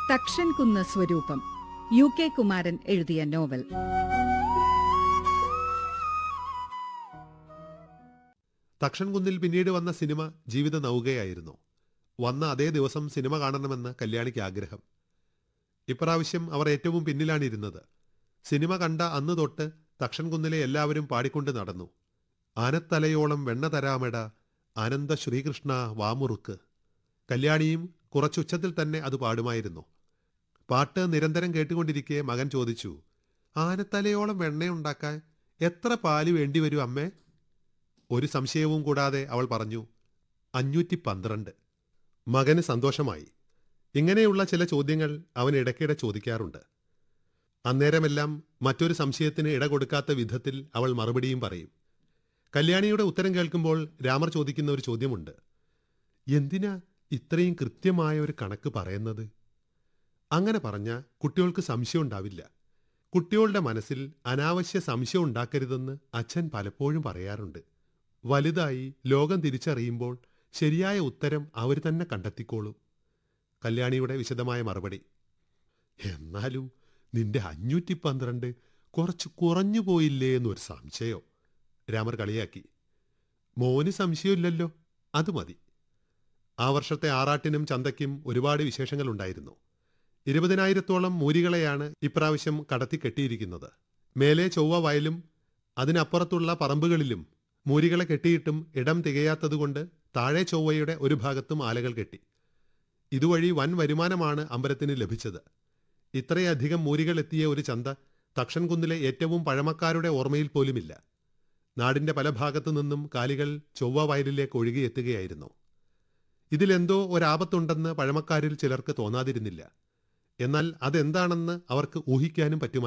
തക്ഷൻ കുന്ന് സ്വരൂപം U K Kumaran എഴുതിയ നോവൽ തക്ഷൻകുന്നിൽ പിന്നീട് വന്ന സിനിമ ജീവിത നൗകയായിരുന്നു വന്ന അതേ ദിവസം സിനിമ കാണണമെന്ന് കല്യാണിക്ക് ആഗ്രഹം ഇപ്രാവശ്യം അവർ ഏറ്റവും പിന്നിലാണിരുന്നത് സിനിമ കണ്ട അന്ന് തൊട്ട് തക്ഷൻകുന്നിലെ എല്ലാവരും പാടിക്കൊണ്ട് നടന്നു ആനത്തലയോളം വെണ്ണ തരാമെട ആനന്ദ ശ്രീകൃഷ്ണ വാമുറുക്ക് കല്യാണിയും കുറച്ചുച്ചത്തിൽ തന്നെ അത് പാടുമായിരുന്നു പാട്ട് നിരന്തരം കേട്ടുകൊണ്ടിരിക്കെ മകൻ ചോദിച്ചു ആനത്തലയോളം വെണ്ണയുണ്ടാക്കാൻ എത്ര പാല് വേണ്ടിവരും അമ്മേ ഒരു സംശയവും കൂടാതെ അവൾ പറഞ്ഞു അഞ്ഞൂറ്റി പന്ത്രണ്ട് മകന് സന്തോഷമായി ഇങ്ങനെയുള്ള ചില ചോദ്യങ്ങൾ അവൻ ഇടയ്ക്കിടെ ചോദിക്കാറുണ്ട് അന്നേരമെല്ലാം മറ്റൊരു സംശയത്തിന് ഇട കൊടുക്കാത്ത വിധത്തിൽ അവൾ മറുപടിയും പറയും കല്യാണിയുടെ ഉത്തരം കേൾക്കുമ്പോൾ രാമർ ചോദിക്കുന്ന ഒരു ചോദ്യമുണ്ട് എന്തിനാ ഇത്രയും കൃത്യമായ ഒരു കണക്ക് പറയുന്നത് അങ്ങനെ പറഞ്ഞ കുട്ടികൾക്ക് സംശയം ഉണ്ടാവില്ല കുട്ടികളുടെ മനസ്സിൽ അനാവശ്യ സംശയം ഉണ്ടാക്കരുതെന്ന് അച്ഛൻ പലപ്പോഴും പറയാറുണ്ട് വലുതായി ലോകം തിരിച്ചറിയുമ്പോൾ ശരിയായ ഉത്തരം അവർ തന്നെ കണ്ടെത്തിക്കോളും കല്യാണിയുടെ വിശദമായ മറുപടി എന്നാലും നിന്റെ അഞ്ഞൂറ്റി പന്ത്രണ്ട് കുറച്ച് കുറഞ്ഞു പോയില്ലേ എന്നൊരു സംശയോ രാമർ കളിയാക്കി മോന് സംശയമില്ലല്ലോ അത് മതി ആ വർഷത്തെ ആറാട്ടിനും ചന്തയ്ക്കും ഒരുപാട് വിശേഷങ്ങളുണ്ടായിരുന്നു ഇരുപതിനായിരത്തോളം മൂരികളെയാണ് ഇപ്രാവശ്യം കടത്തി കെട്ടിയിരിക്കുന്നത് മേലെ ചൊവ്വ വയലും അതിനപ്പുറത്തുള്ള പറമ്പുകളിലും മൂരികളെ കെട്ടിയിട്ടും ഇടം തികയാത്തതുകൊണ്ട് താഴെ ചൊവ്വയുടെ ഒരു ഭാഗത്തും ആലകൾ കെട്ടി ഇതുവഴി വൻ വരുമാനമാണ് അമ്പലത്തിന് ലഭിച്ചത് ഇത്രയധികം മൂരികൾ എത്തിയ ഒരു ചന്ത തക്ഷൻകുന്നിലെ ഏറ്റവും പഴമക്കാരുടെ ഓർമ്മയിൽ പോലുമില്ല നാടിന്റെ പല ഭാഗത്തു നിന്നും കാലികൾ ചൊവ്വ വയലിലേക്ക് ഒഴുകിയെത്തുകയായിരുന്നു ഇതിലെന്തോ ഒരാപത്തുണ്ടെന്ന് പഴമക്കാരിൽ ചിലർക്ക് തോന്നാതിരുന്നില്ല എന്നാൽ അതെന്താണെന്ന് അവർക്ക് ഊഹിക്കാനും പറ്റുമായിരുന്നു